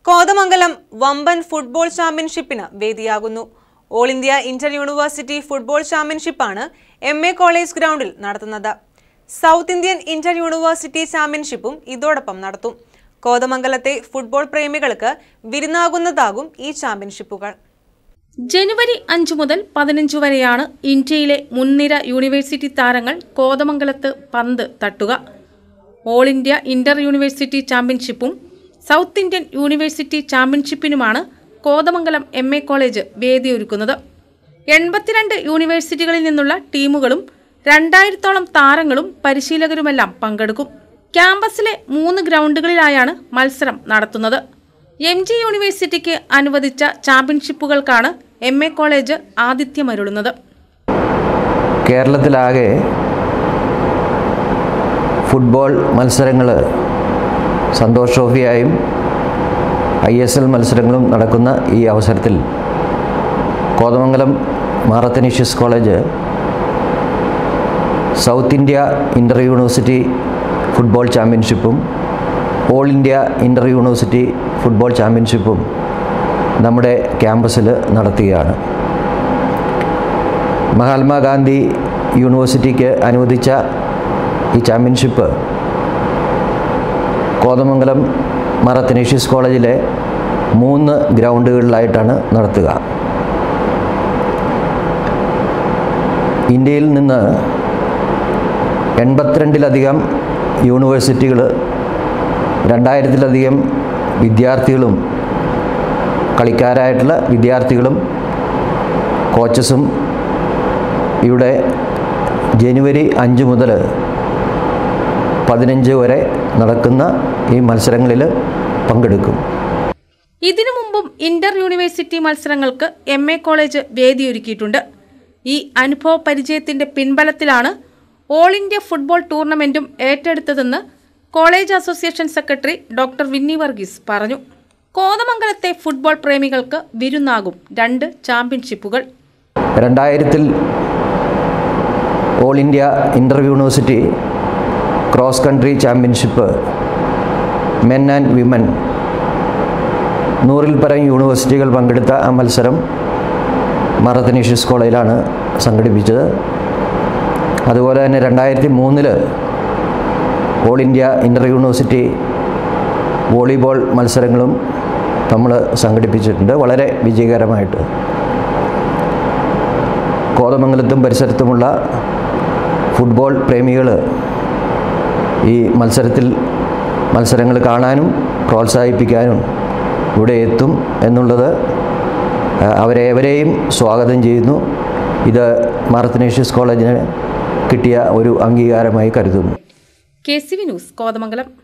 കോതമംഗലം വമ്പൻ ഫുട്ബോൾ ചാമ്പ്യൻഷിപ്പിന് വേദിയാകുന്നു all India inter university football ചാമ്പ്യൻഷിപ്പാണ് എം എ കോളേജ് ഗ്രൗണ്ടിൽ നടത്തുന്നത് സൗത്ത് ഇന്ത്യൻ ഇന്റർ യൂണിവേഴ്സിറ്റി ചാമ്പ്യൻഷിപ്പും ഇതോടൊപ്പം നടത്തും കോതമംഗലത്തെ ഫുട്ബോൾ പ്രേമികൾക്ക് വിരുന്നാകുന്നതാകും ഈ ചാമ്പ്യൻഷിപ്പുകൾ ജനുവരി അഞ്ച് മുതൽ പതിനഞ്ച് വരെയാണ് ഇന്ത്യയിലെ മുൻനിര യൂണിവേഴ്സിറ്റി താരങ്ങൾ കോതമംഗലത്ത് പന്ത് തട്ടുക ഓൾ ഇന്ത്യ ഇന്റർ യൂണിവേഴ്സിറ്റി ചാമ്പ്യൻഷിപ്പും സൗത്ത് ഇന്ത്യൻ യൂണിവേഴ്സിറ്റി ചാമ്പ്യൻഷിപ്പിനുമാണ് കോതമംഗലം എം എ കോളേജ് വേദിയൊരുക്കുന്നത് എൺപത്തിരണ്ട് യൂണിവേഴ്സിറ്റികളിൽ നിന്നുള്ള ടീമുകളും രണ്ടായിരത്തോളം താരങ്ങളും പരിശീലകരുമെല്ലാം പങ്കെടുക്കും ക്യാമ്പസിലെ മൂന്ന് ഗ്രൗണ്ടുകളിലായാണ് മത്സരം നടത്തുന്നത് എം ജി യൂണിവേഴ്സിറ്റിക്ക് അനുവദിച്ച ചാമ്പ്യൻഷിപ്പുകൾക്കാണ് എം എ കോളേജ് ആതിഥ്യമരുളുന്നത് കേരളത്തിലാകെ ഫുട്ബോൾ മത്സരങ്ങൾ സന്തോഷ് ട്രോഫിയായും ഐ എസ് എൽ മത്സരങ്ങളും നടക്കുന്ന ഈ അവസരത്തിൽ Kothamangalam Mar Athanasius college south India inter university football ചാമ്പ്യൻഷിപ്പും all India inter university football ചാമ്പ്യൻഷിപ്പും നമ്മുടെ ക്യാമ്പസിൽ നടത്തുകയാണ് മഹാത്മാഗാന്ധി യൂണിവേഴ്സിറ്റിക്ക് അനുവദിച്ച ഈ ചാമ്പ്യൻഷിപ്പ് കോതമംഗലം മറത്തനീഷ്യസ് കോളേജിലെ മൂന്ന് ഗ്രൗണ്ടുകളിലായിട്ടാണ് നടത്തുക ഇന്ത്യയിൽ നിന്ന് എൺപത്തിരണ്ടിലധികം യൂണിവേഴ്സിറ്റികൾ രണ്ടായിരത്തിലധികം വിദ്യാർത്ഥികളും കളിക്കാരായിട്ടുള്ള വിദ്യാർത്ഥികളും കോച്ചസും ഇവിടെ ജനുവരി അഞ്ച് മുതൽ പതിനഞ്ച് വരെ നടക്കുന്ന ഈ മത്സരങ്ങളിൽ പങ്കെടുക്കും ഇതിനു മുമ്പും ഇന്റർ യൂണിവേഴ്സിറ്റി മത്സരങ്ങൾക്ക് എം എ കോളേജ് വേദിയൊരുക്കിയിട്ടുണ്ട് ഈ അനുഭവ പരിചയത്തിന്റെ പിൻബലത്തിലാണ് ഓൾ ഇന്ത്യ ഫുട്ബോൾ ടൂർണമെന്റും ഏറ്റെടുത്തതെന്ന് college association secretary doctor Vinny Varghese പറഞ്ഞു കോതമംഗലത്തെ ഫുട്ബോൾ പ്രേമികൾക്ക് വിരുന്നാകും രണ്ട് ചാമ്പ്യൻഷിപ്പുകൾ രണ്ടായിരത്തിൽ all India inter university cross country championship men and women നൂറിൽ പരം യൂണിവേഴ്സിറ്റികൾ പങ്കെടുത്ത ആ മത്സരം മറത്തനീഷ്യസ് കോളേജിലാണ് സംഘടിപ്പിച്ചത് അതുപോലെ തന്നെ രണ്ടായിരത്തി മൂന്നിൽ all India inter university volleyball മത്സരങ്ങളും നമ്മൾ സംഘടിപ്പിച്ചിട്ടുണ്ട് വളരെ വിജയകരമായിട്ട് കോതമംഗലത്തും പരിസരത്തുമുള്ള ഫുട്ബോൾ പ്രേമികൾ ഈ മത്സരത്തിൽ മത്സരങ്ങൾ കാണാനും പ്രോത്സാഹിപ്പിക്കാനും ഇവിടെ എത്തും എന്നുള്ളത് ആ, അവരേവരെയും സ്വാഗതം ചെയ്യുന്നു ഇത് മാറത്തനേഷ്യസ് കോളേജിന് കിട്ടിയ ഒരു അംഗീകാരമായി കരുതുന്നു K C V news Kothamangalam